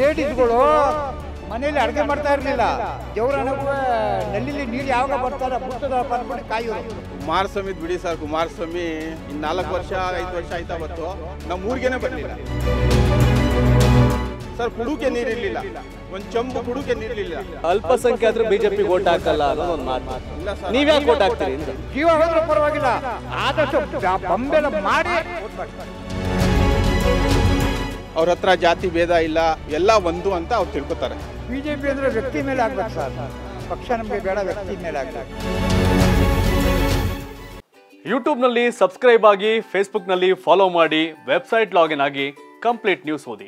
ಲೇಡೀಸ್ಗಳು ಮನೆಯಲ್ಲಿ ಅಡುಗೆ ಮಾಡ್ತಾ ಇರಲಿಲ್ಲ ದೇವರನಗೂ ನಲ್ಲಿಲಿ ನೀರು ಯಾವಾಗ ಬರ್ತಾರೆ ಬಿಡ್ತದ ಬಂದ್ಬಿಟ್ಟು ಕಾಯೋರು ಕುಮಾರಸ್ವಾಮಿ ಬಿಡಿ ಸರ್ ಕುಮಾರಸ್ವಾಮಿ ಇನ್ನು ನಾಲ್ಕು ವರ್ಷ ಐದು ವರ್ಷ ಆಯ್ತಾ ಬಂತು ನಮ್ಮ ಊರಿಗೇನೆ ಬರಲಿಲ್ಲ ಸರ್ ಕುಡುಕೆ ನೀರಿರ್ಲಿಲ್ಲ ಒಂದು ಚಂಬು ಕುಡುಕೆ ನೀರಿರ್ಲಿಲ್ಲ ಅಲ್ಪಸಂಖ್ಯಾತರು ಬಿಜೆಪಿ ಓಟ್ ಹಾಕಲ್ಲ ಅನ್ನೋದು ಒಂದು ಮಾತು ಇಲ್ಲ ಸರ್ ನೀವ್ಯಾಕೆ ಓಟ್ ಹಾಕ್ತೀರಿ ಅಂತ ಜೀವ ಹೋದ್ರೂ ಪರವಾಗಿಲ್ಲ ಆದಷ್ಟು ಬ- ಬಂಬೆಲ್ಲ ಮಾಡಿ vote ಮಾಡಿ. ಅವ್ರ ಹತ್ರ ಜಾತಿ ಭೇದ ಇಲ್ಲ ಎಲ್ಲ ಒಂದು ಅಂತ ಅವ್ರು ತಿಳ್ಕೊತಾರೆ ಬಿಜೆಪಿ ಅಂದ್ರೆ ವ್ಯಕ್ತಿ ಮೇಲೆ ಆಗ್ಬೇಕು ಸರ್ ಪಕ್ಷ ನಮಗೆ ಬೇಡ ವ್ಯಕ್ತಿ ಮೇಲೆ ಆಗ್ಬೇಕು ಯೂಟ್ಯೂಬ್ನಲ್ಲಿ ಸಬ್ಸ್ಕ್ರೈಬ್ ಆಗಿ ಫೇಸ್ಬುಕ್ನಲ್ಲಿ ಫಾಲೋ ಮಾಡಿ ವೆಬ್ಸೈಟ್ ಲಾಗಿನ್ ಆಗಿ ಕಂಪ್ಲೀಟ್ ನ್ಯೂಸ್ ಓದಿ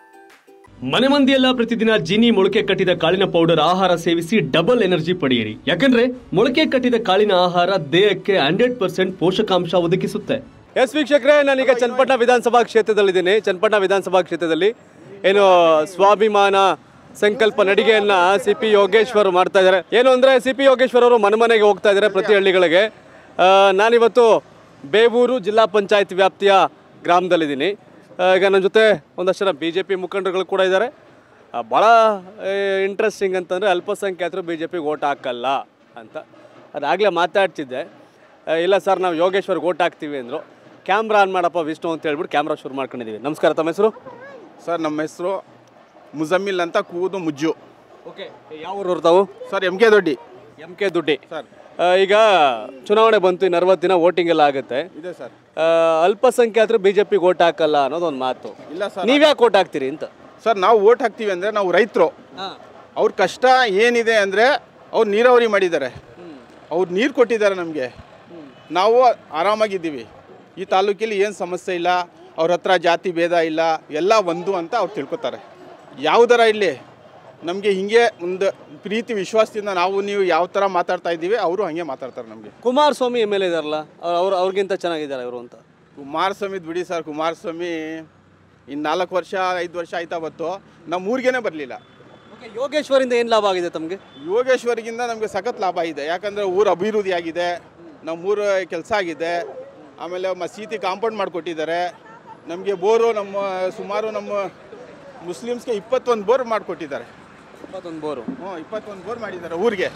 ಮನೆ ಮಂದಿಯೆಲ್ಲ ಪ್ರತಿದಿನ ಜೀನಿ ಮೊಳಕೆ ಕಟ್ಟಿದ ಕಾಳಿನ ಪೌಡರ್ ಆಹಾರ ಸೇವಿಸಿ ಡಬಲ್ ಎನರ್ಜಿ ಪಡೆಯಿರಿ ಯಾಕಂದ್ರೆ ಮೊಳಕೆ ಕಟ್ಟಿದ ಕಾಳಿನ ಆಹಾರ ದೇಹಕ್ಕೆ ಹಂಡ್ರೆಡ್ ಪರ್ಸೆಂಟ್ ಪೋಷಕಾಂಶ ಒದಗಿಸುತ್ತೆ ಎಸ್ ವೀಕ್ಷಕರೇ ನಾನೀಗ ಚನ್ನಪಟ್ಟಣ ವಿಧಾನಸಭಾ ಕ್ಷೇತ್ರದಲ್ಲಿದ್ದೀನಿ ಚನ್ನಪಟ್ಟಣ ವಿಧಾನಸಭಾ ಕ್ಷೇತ್ರದಲ್ಲಿ ಏನು ಸ್ವಾಭಿಮಾನ ಸಂಕಲ್ಪ ನಡಿಗೆಯನ್ನ ಸಿ ಪಿ ಯೋಗೇಶ್ವರ್ ಮಾಡ್ತಾ ಇದ್ದಾರೆ ಏನು ಅಂದರೆ ಸಿ ಪಿ ಯೋಗೇಶ್ವರ್ ಅವರು ಮನೆ ಮನೆಗೆ ಹೋಗ್ತಾ ಇದ್ದಾರೆ ಪ್ರತಿ ಹಳ್ಳಿಗಳಿಗೆ ಆ, ನಾನಿವತ್ತು ಬೇವೂರು ಜಿಲ್ಲಾ ಪಂಚಾಯತ್ ವ್ಯಾಪ್ತಿಯ ಗ್ರಾಮದಲ್ಲಿದ್ದೀನಿ ಆ, ಈಗ ನನ್ನ ಜೊತೆ ಒಂದಷ್ಟು ಜನ ಬಿ ಜೆ ಪಿ ಮುಖಂಡರುಗಳು ಕೂಡ ಇದ್ದಾರೆ ಆ, ಭಾಳ ಇಂಟ್ರೆಸ್ಟಿಂಗ್ ಅಂತಂದರೆ ಅಲ್ಪಸಂಖ್ಯಾತರು ಬಿ ಜೆ ಪಿಗೆ ಓಟ್ ಹಾಕಲ್ಲ ಅಂತ ಅದಾಗಲೇ ಮಾತಾಡ್ತಿದ್ದೆ ಆ, ಇಲ್ಲ ಸರ್ ನಾವು ಯೋಗೇಶ್ವರ್ಗೆ ಓಟ್ ಹಾಕ್ತೀವಿ ಅಂದರು ಕ್ಯಾಮ್ರಾ ಆನ್ ಮಾಡಪ್ಪ ವಿಷ್ಣು ಅಂತ ಹೇಳ್ಬಿಟ್ಟು ಕ್ಯಾಮ್ರಾ ಶುರು ಮಾಡ್ಕೊಂಡಿದ್ದೀವಿ ನಮಸ್ಕಾರ ತಮ್ಮ ಹೆಸರು ಸರ್ ನಮ್ಮ ಹೆಸರು ಮುಜಮ್ಮಿಲ್ ಅಂತ ಕೂದು ಮುಜ್ಜು ಓಕೆ ಯಾವ ಊರವ್ರು ತಾವು sir M K Doddi M K Duddi sir ಆ, ಈಗ ಚುನಾವಣೆ ಬಂತು ಇನ್ನು ಅರವತ್ತು ದಿನ ವೋಟಿಂಗ್ ಎಲ್ಲ ಆಗುತ್ತೆ ಇದೆ ಸರ್ ಆ, ಅಲ್ಪಸಂಖ್ಯಾತರು ಬಿ ಜೆ ಪಿಗೆ ಓಟ್ ಹಾಕಲ್ಲ ಅನ್ನೋದೊಂದು ಮಾತು ಇಲ್ಲ ಸರ್ ನೀವ್ಯಾಕೆ ಓಟ್ ಹಾಕ್ತೀರಿ ಅಂತ ಸರ್ ನಾವು ಓಟ್ ಹಾಕ್ತೀವಿ ಅಂದರೆ ನಾವು ರೈತರು ಅವ್ರ ಕಷ್ಟ ಏನಿದೆ ಅಂದರೆ ಅವ್ರು ನೀರಾವರಿ ಮಾಡಿದ್ದಾರೆ ಅವ್ರು ನೀರು ಕೊಟ್ಟಿದ್ದಾರೆ ನಮಗೆ ನಾವು ಆರಾಮಾಗಿದ್ದೀವಿ ಈ ತಾಲೂಕಲ್ಲಿ ಏನು ಸಮಸ್ಯೆ ಇಲ್ಲ ಅವ್ರ ಹತ್ರ ಜಾತಿ ಭೇದ ಇಲ್ಲ ಎಲ್ಲ ಒಂದು ಅಂತ ಅವ್ರು ತಿಳ್ಕೊತಾರೆ ಯಾವುದರ ಇಲ್ಲಿ ನಮಗೆ ಹಿಂಗೆ ಒಂದು ಪ್ರೀತಿ ವಿಶ್ವಾಸದಿಂದ ನಾವು ನೀವು ಯಾವ ಥರ ಮಾತಾಡ್ತಾ ಇದ್ದೀವಿ ಅವರು ಹಾಗೆ ಮಾತಾಡ್ತಾರೆ ನಮಗೆ ಕುಮಾರಸ್ವಾಮಿ ಎಮ್ ಎಲ್ ಎ ಇದಾರಲ್ಲ ಅವ್ರು ಅವ್ರು ಅವ್ರಿಗಿಂತ ಚೆನ್ನಾಗಿದ್ದಾರೆ ಇವರು ಅಂತ ಕುಮಾರಸ್ವಾಮಿ ಬಿಡಿ ಸರ್ ಕುಮಾರಸ್ವಾಮಿ ಇನ್ನು ನಾಲ್ಕು ವರ್ಷ ಐದು ವರ್ಷ ಆಯ್ತಾ ಬಂತು ನಮ್ಮ ಊರಿಗೇನೆ ಬರಲಿಲ್ಲ ಓಕೆ ಯೋಗೇಶ್ವರಿಂದ ಏನು ಲಾಭ ಆಗಿದೆ ತಮಗೆ ಯೋಗೇಶ್ವರಿಗಿಂತ ನಮಗೆ ಸಖತ್ ಲಾಭ ಇದೆ ಯಾಕಂದರೆ ಊರು ಅಭಿವೃದ್ಧಿ ಆಗಿದೆ ನಮ್ಮೂರು ಕೆಲಸ ಆಗಿದೆ ಆಮೇಲೆ ಮಸೀದಿ ಕಾಂಪೌಂಡ್ ಮಾಡಿಕೊಟ್ಟಿದ್ದಾರೆ ನಮಗೆ ಬೋರು ನಮ್ಮ ಸುಮಾರು ನಮ್ಮ ಮುಸ್ಲಿಮ್ಸ್ಗೆ ಇಪ್ಪತ್ತೊಂದು ಬೋರ್ ಮಾಡಿಕೊಟ್ಟಿದ್ದಾರೆ ಇಪ್ಪತ್ತೊಂದು ಬೋರು ಹ್ಞೂ ಇಪ್ಪತ್ತೊಂದು ಬೋರ್ ಮಾಡಿದ್ದಾರೆ ಊರಿಗೆ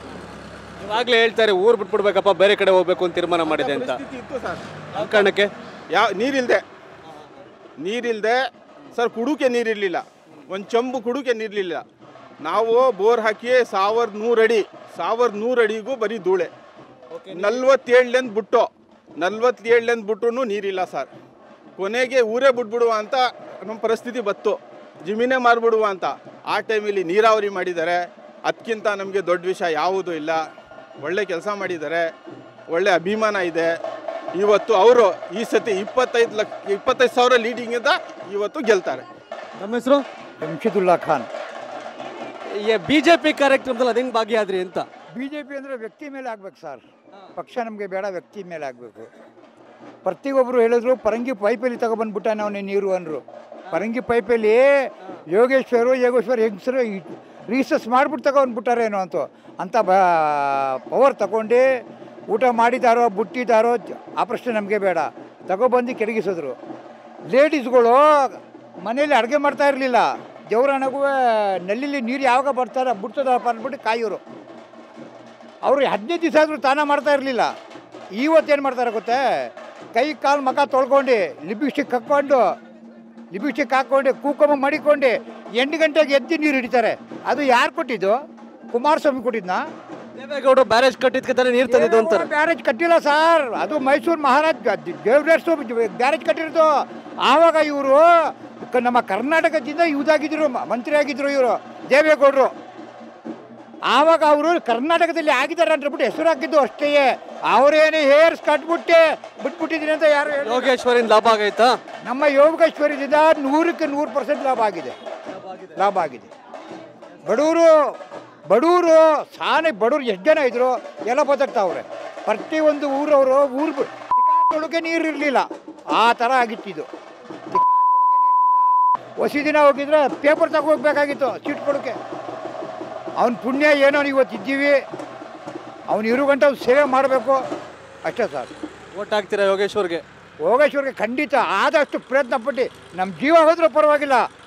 ಇವಾಗಲೇ ಹೇಳ್ತಾರೆ ಊರು ಬಿಟ್ಬಿಡ್ಬೇಕಪ್ಪ ಬೇರೆ ಕಡೆ ಹೋಗ್ಬೇಕು ಅಂತ ತೀರ್ಮಾನ ಮಾಡಿದೆ ಅಂತ ಪರಿಸ್ಥಿತಿ ಇತ್ತು ಸರ್ ಆ ಕಾರಣಕ್ಕೆ ಯಾವ ನೀರಿಲ್ದೆ ನೀರಿಲ್ದೆ ಸರ್ ಕುಡುಕೆ ನೀರಿರಲಿಲ್ಲ ಒಂದು ಚಂಬು ಕುಡುಕೆ ನೀರಿರಲಿಲ್ಲ ನಾವು ಬೋರ್ ಹಾಕಿ ಸಾವಿರದ ನೂರು ಅಡಿ ಸಾವಿರದ ನೂರು ಅಡಿಗೂ ಬರೀ ಧೂಳೆ ನಲ್ವತ್ತೇಳಲೆಂದು ಬಿಟ್ಟು ನಲ್ವತ್ತೇಳಲೆಂದು ಬಿಟ್ರು ನೀರಿಲ್ಲ ಸರ್ ಕೊನೆಗೆ ಊರೇ ಬಿಟ್ಬಿಡುವ ಅಂತ ನಮ್ಮ ಪರಿಸ್ಥಿತಿ ಬತ್ತು ಜಮೀನೇ ಮಾರ್ಬಿಡುವ ಅಂತ ಆ ಟೈಮಲ್ಲಿ ನೀರಾವರಿ ಮಾಡಿದ್ದಾರೆ ಅದಕ್ಕಿಂತ ನಮಗೆ ದೊಡ್ಡ ವಿಷಯ ಯಾವುದೂ ಇಲ್ಲ ಒಳ್ಳೆ ಕೆಲಸ ಮಾಡಿದ್ದಾರೆ ಒಳ್ಳೆ ಅಭಿಮಾನ ಇದೆ ಇವತ್ತು ಅವರು ಈ ಸತಿ ಇಪ್ಪತ್ತೈದು ಲಕ್ಷ ಇಪ್ಪತ್ತೈದು ಸಾವಿರ ಲೀಡಿಂಗಿಂದ ಇವತ್ತು ಗೆಲ್ತಾರೆ ನಮ್ಮ ಹೆಸರು Shamshidulla Khan B J P ಕಾರ್ಯಕ್ರಮದಲ್ಲಿ ಅದೇನು ಭಾಗಿಯಾದ್ರಿ ಅಂತ ಬಿಜೆಪಿ ಅಂದ್ರೆ ವ್ಯಕ್ತಿ ಮೇಲೆ ಆಗ್ಬೇಕು ಸರ್ ಪಕ್ಷ ನಮಗೆ ಬೇಡ ವ್ಯಕ್ತಿ ಮೇಲೆ ಆಗಬೇಕು ಪ್ರತಿಯೊಬ್ಬರು ಹೇಳಿದ್ರು ಪರಂಗಿ ಪೈಪಲ್ಲಿ ತಗೊಬಂದ್ಬಿಟ್ಟ ನಾವು ನೀರು ಅಂದರು ಪರಂಗಿ ಪೈಪಲ್ಲಿ ಯೋಗೇಶ್ವರು ಯೋಗೇಶ್ವರ್ ಹೆಂಗಸರು ರೀಸಸ್ ಮಾಡಿಬಿಟ್ಟು ತಗೊಂಡ್ಬಿಟ್ಟಾರೇನೋ ಅಂತ ಅಂತ ಬ ಪವರ್ ತಗೊಂಡು ಊಟ ಮಾಡಿದಾರೋ ಬುಟ್ಟಿದಾರೋ ಆಪರೇಷನ್ ನಮಗೆ ಬೇಡ ತಗೊಬಂದು ಕೆಡಗಿಸಿದ್ರು ಲೇಡೀಸ್ಗಳು ಮನೇಲಿ ಅಡುಗೆ ಮಾಡ್ತಾ ಇರಲಿಲ್ಲ ದೇವರನಗೂ ನಲ್ಲಿಲಿ ನೀರು ಯಾವಾಗ ಬರ್ತಾರೆ ಬಿಡ್ತದಪ್ಪ ಅಂದ್ಬಿಟ್ಟು ಕಾಯೋರು ಅವರು ಹದಿನೈದು ದಿವಸ ಆದರೂ ಸ್ನಾನ ಮಾಡ್ತಾ ಇರಲಿಲ್ಲ ಇವತ್ತೇನು ಮಾಡ್ತಾರೆ ಗೊತ್ತೇ ಕೈ ಕಾಲು ಮಖ ತೊಳ್ಕೊಂಡು ಲಿಪಿಸ್ಟಿಕ್ ಹಾಕ್ಕೊಂಡು ಲಿಪಿಸ್ಟಿಕ್ ಹಾಕ್ಕೊಂಡು ಕುಂಕುಮ ಮಡಿಕೊಂಡು ಎಂಟು ಗಂಟೆಗೆ ಎದ್ದು ನೀರು ಹಿಡಿತಾರೆ ಅದು ಯಾರು ಕೊಟ್ಟಿದ್ದು ಕುಮಾರಸ್ವಾಮಿ ಕೊಟ್ಟಿದ್ನಾ ದೇವೇಗೌಡರು ಬ್ಯಾರೇಜ್ ಕಟ್ಟಿದ್ಕೆ ತಾನೇ ನೀರು ತಂದಿದ್ದು ಅಂತಾರೆ ಬ್ಯಾರೇಜ್ ಕಟ್ಟಿಲ್ಲ ಸರ್ ಅದು ಮೈಸೂರು ಮಹಾರಾಜ್ ದೇವರೇಶ್ವರ ಬ್ಯಾರೇಜ್ ಕಟ್ಟಿರೋದು ಆವಾಗ ಇವರು ನಮ್ಮ ಕರ್ನಾಟಕದಿಂದ ಇದಾಗಿದ್ರು ಮ- ಮಂತ್ರಿ ಆಗಿದ್ರು ಇವರು ದೇವೇಗೌಡರು ಆವಾಗ ಅವರು ಕರ್ನಾಟಕದಲ್ಲಿ ಆಗಿದ್ದಾರೆ ಅಂತ ಬಿಟ್ಟು ಹೆಸರು ಹಾಕಿದ್ದು ಅಷ್ಟೇ ಅವರೇನು ಹೇರ್ಸ್ ಕಟ್ಬಿಟ್ಟೆ ಬಿಟ್ಬಿಟ್ಟಿದ್ದೀನಿ ಅಂತ ಯಾರು ಹೇಳಿಲ್ಲ. ಯೋಗೇಶ್ವರಿಂದ ಲಾಭ ಆಗೈತಾ ನಮ್ಮ ಯೋಗೇಶ್ವರದಿಂದ ನೂರಕ್ಕೆ ನೂರು ಪರ್ಸೆಂಟ್ ಲಾಭ ಆಗಿದೆ ಲಾಭ ಆಗಿದೆ ಬಡವರು ಬಡವರು ಸಾನೆ ಬಡವರು ಎಷ್ಟು ಜನ ಇದ್ರು ಎಲ್ಲ ಬದುಕ್ತಾವ್ರೆ ಪ್ರತಿಯೊಂದು ಊರವರು ಊರು ಸಿಕ್ಕಾಪಟ್ಟೆ ನೀರು ಇರಲಿಲ್ಲ ಆ ಥರ ಆಗಿತ್ತಿದು ಸಿಕ್ಕಾಪಟ್ಟೆ ನೀರಿಲ್ಲ. ಹೊಸ ದಿನ ಹೋಗಿದ್ರೆ ಪೇಪರ್ ತಗೋಗ್ಬೇಕಾಗಿತ್ತು ಸೀಟ್ ಕೊಡೋಕ್ಕೆ ಅವನ ಪುಣ್ಯ ಏನೋ ಇವತ್ತು ಇದ್ದೀವಿ ಅವನು ಇರು ಗಂಟೆ ಅವ್ನು ಸೇವೆ ಮಾಡಬೇಕು ಅಷ್ಟೇ ಸರ್ ಓಟ್ ಹಾಕ್ತೀರಾ ಯೋಗೇಶ್ವರ್ಗೆ ಯೋಗೇಶ್ವರ್ಗೆ ಖಂಡಿತ ಆದಷ್ಟು ಪ್ರಯತ್ನ ಪಟ್ಟು ನಮ್ಮ ಜೀವ ಹೋದ್ರೂ ಪರವಾಗಿಲ್ಲ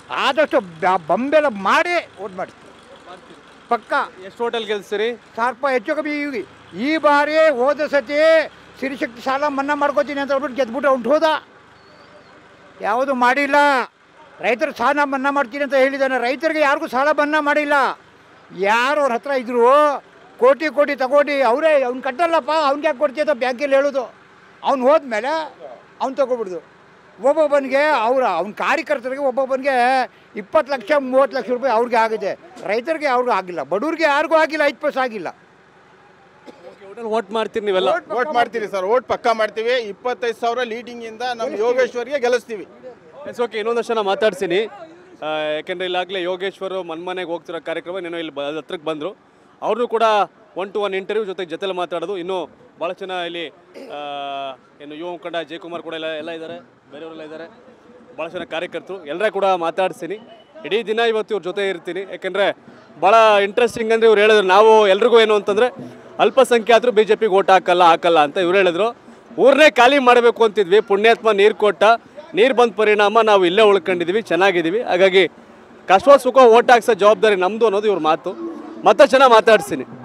ಆದಷ್ಟು ಬ- ಬಂಬೆಲ್ಲ ಮಾಡಿ ಓಟ್ ಮಾಡ್ತೀವಿ ಪಕ್ಕ ಎಷ್ಟು ಹೋಟೆಲ್ ಗೆಲ್ಸ್ತೀರಿ ಸ್ವಲ್ಪ ಹೆಚ್ಚು ಕಮ್ಮಿ ಈ- ಈ ಬಾರಿ ಹೋದ ಸತಿ ಸಿರಿಶಕ್ತಿ ಸಾಲ ಮನ್ನಾ ಮಾಡ್ಕೋತೀನಿ ಅಂತ ಹೇಳ್ಬಿಟ್ಟು ಗೆದ್ಬಿಟ್ಟು ಉಂಟು ಹೋದ ಯಾವುದು ಮಾಡಿಲ್ಲ ರೈತರು ಸಾಲ ಮನ್ನಾ ಮಾಡ್ತೀನಿ ಅಂತ ಹೇಳಿದ್ದಾನೆ ರೈತರಿಗೆ ಯಾರಿಗೂ ಸಾಲ ಮನ್ನಾ ಮಾಡಿಲ್ಲ ಯಾರು ಅವ್ರ ಹತ್ರ ಇದ್ರು ಕೋಟಿ ಕೋಟಿ ತಗೊಂಡು ಅವರೇ ಅವ್ನು ಕಟ್ಟಲ್ಲಪ್ಪ ಅವ್ನಿಗೆ ಯಾಕೆ ಕೊಡ್ತೀಯ ಅಂತ ಬ್ಯಾಂಕಲ್ಲಿ ಹೇಳೋದು ಅವ್ನು ಹೋದ್ಮೇಲೆ ಅವ್ನು ತಗೊಬಿಡ್ದು ಒಬ್ಬೊಬ್ಬನಿಗೆ ಅವ್ರ ಅವ್ನ ಕಾರ್ಯಕರ್ತರಿಗೆ ಒಬ್ಬೊಬ್ಬನಿಗೆ ಇಪ್ಪತ್ತು ಲಕ್ಷ ಮೂವತ್ತು ಲಕ್ಷ ರೂಪಾಯಿ ಅವ್ರಿಗೆ ಆಗಿದೆ ರೈತರಿಗೆ ಅವ್ರಿಗೂ ಆಗಿಲ್ಲ ಬಡವ್ರಿಗೆ ಯಾರಿಗೂ ಆಗಿಲ್ಲ ಐದು ಪೈಸೆ ಆಗಿಲ್ಲ ಹೋಟೆಲ್ ವೋಟ್ ಮಾಡ್ತೀರಿ ನೀವೆಲ್ಲ ಓಟ್ ಮಾಡ್ತೀವಿ ಸರ್ ಓಟ್ ಪಕ್ಕ ಮಾಡ್ತೀವಿ ಇಪ್ಪತ್ತೈದು ಸಾವಿರ ಲೀಡಿಂಗಿಂದ ನಮ್ಮ ಯೋಗೇಶ್ವರ್ಗೆ ಗೆಲ್ಲಿಸ್ತೀವಿ ಎಸ್ ಓಕೆ ಇನ್ನೊಂದಷ್ಟು ಜನ ಮಾತಾಡ್ತೀನಿ ಆ, ಯಾಕೆಂದ್ರೆ ಇಲ್ಲಾಗಲೇ ಯೋಗೇಶ್ವರ್ ಮನ್ಮನೆಗೆ ಹೋಗ್ತಿರೋ ಕಾರ್ಯಕ್ರಮ ಏನೋ ಇಲ್ಲಿ ಬ- ಹತ್ರಕ್ಕೆ ಬಂದರು ಅವ್ರನ್ನೂ ಕೂಡ ಒನ್ ಟು ಒನ್ ಇಂಟರ್ವ್ಯೂ ಜೊತೆಗೆ ಜೊತೆಲಿ ಮಾತಾಡೋದು ಇನ್ನೂ ಭಾಳ ಜನ ಇಲ್ಲಿ ಆ, ಏನು ಯುವ ಮುಖಂಡ ಜಯಕುಮಾರ್ ಕೂಡ ಎಲ್ಲ ಎಲ್ಲ ಇದ್ದಾರೆ ಬೇರೆಯವರೆಲ್ಲ ಇದ್ದಾರೆ ಭಾಳ ಜನ ಕಾರ್ಯಕರ್ತರು ಎಲ್ಲರ ಕೂಡ ಮಾತಾಡ್ತೀನಿ ಇಡೀ ದಿನ ಇವತ್ತು ಇವ್ರ ಜೊತೆ ಇರ್ತೀನಿ ಯಾಕೆಂದರೆ ಭಾಳ ಇಂಟ್ರೆಸ್ಟಿಂಗ್ ಅಂದರೆ ಇವ್ರು ಹೇಳಿದ್ರು ನಾವು ಎಲ್ರಿಗೂ ಏನು ಅಂತಂದರೆ ಅಲ್ಪಸಂಖ್ಯಾತರು ಬಿ ಜೆ ಪಿಗೆ ಓಟ್ ಹಾಕಲ್ಲ ಹಾಕಲ್ಲ ಅಂತ ಇವ್ರು ಹೇಳಿದ್ರು ಊರನ್ನೇ ಖಾಲಿ ಮಾಡಬೇಕು ಅಂತಿದ್ವಿ ಪುಣ್ಯಾತ್ಮ ನೀರು ಕೊಟ್ಟ ನೀರು ಬಂದ ಪರಿಣಾಮ ನಾವು ಇಲ್ಲೇ ಉಳ್ಕೊಂಡಿದ್ದೀವಿ ಚೆನ್ನಾಗಿದ್ದೀವಿ ಹಾಗಾಗಿ ಕಷ್ಟ ಸುಖ ಓಟ್ ಹಾಕ್ಸೋ ಜವಾಬ್ದಾರಿ ನಮ್ಮದು ಅನ್ನೋದು ಇವ್ರ ಮಾತು ಮತ್ತೆ ಚೆನ್ನಾಗಿ ಮಾತಾಡ್ತೀನಿ